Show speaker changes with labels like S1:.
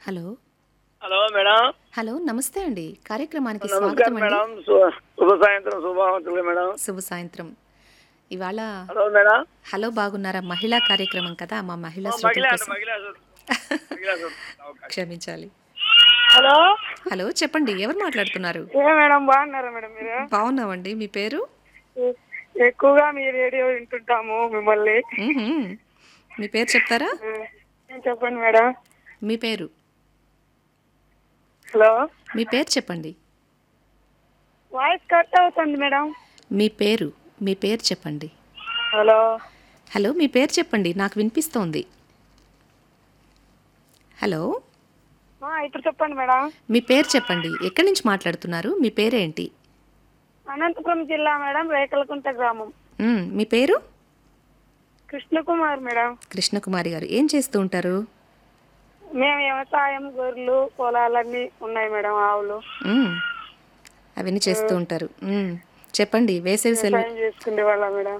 S1: Hello
S2: hello madam
S1: hello నమస్తే అండి కార్యక్రమానికి స్వాగతం
S2: నమస్కారం
S1: అండి
S2: మేడం సు- శుభ సాయంత్రం శుభావంతులు మేడం
S1: శుభ సాయంత్రం ఇవాళ
S2: హలో మేడం
S1: హలో బాగున్నారా మహిళా కార్యక్రమం కదా మా మహిళా
S2: ఆ,
S1: శ్రోతల
S2: మహిళా అండి
S1: కోసం
S2: మహిళా సు- మహిళా సు- ఓకే.
S1: క్షమించాలి
S3: హలో
S1: హలో చెప్పండి ఎవరు మాట్లాడుతున్నారు
S3: ఏ మేడం బాగున్నారా మేడం మీరు
S1: బాగున్నామండి మీ పేరు
S3: ఎక్కువగా మీ రేడియో వింటుంటాము మిమ్మల్ని
S1: మ్మ్హ్మ్. మీ పేరు చెప్తారా
S3: ఆ, ఏం చెప్పండి మేడం
S1: మీ పేరు
S3: హలో
S1: మీ పేరు చెప్పండి
S3: వాయిస్ కట్ అవుతుంది మేడం
S1: మీ పేరు మీ పేరు చెప్పండి
S3: హలో
S1: హలో మీ పేరు చెప్పండి నాకు వినిపిస్తోంది హలో
S3: ఆ, ఇప్పుడు చెప్పండి మేడం
S1: మీ పేరు చెప్పండి ఎక్కడి నుంచి మాట్లాడుతున్నారు మీ పేరేంటి
S3: అనంతపురం జిల్లా మేడం రేకలకుంట గ్రామం
S1: మ్మ్, మీ పేరు
S3: కృష్ణకుమార్ మేడం
S1: కృష్ణకుమారి గారు ఏం చేస్తూ ఉంటారు
S3: మేము వ్యవసాయం గొర్రెలు పొలాలన్నీ ఉన్నాయి మేడం ఆవులు
S1: మ్మ్. అవన్నీ చేస్తూ ఉంటారు మ్మ్. చెప్పండి వేసవి సెలవు
S3: వ్యవసాయం చేసుకునే వాళ్ళ మేడం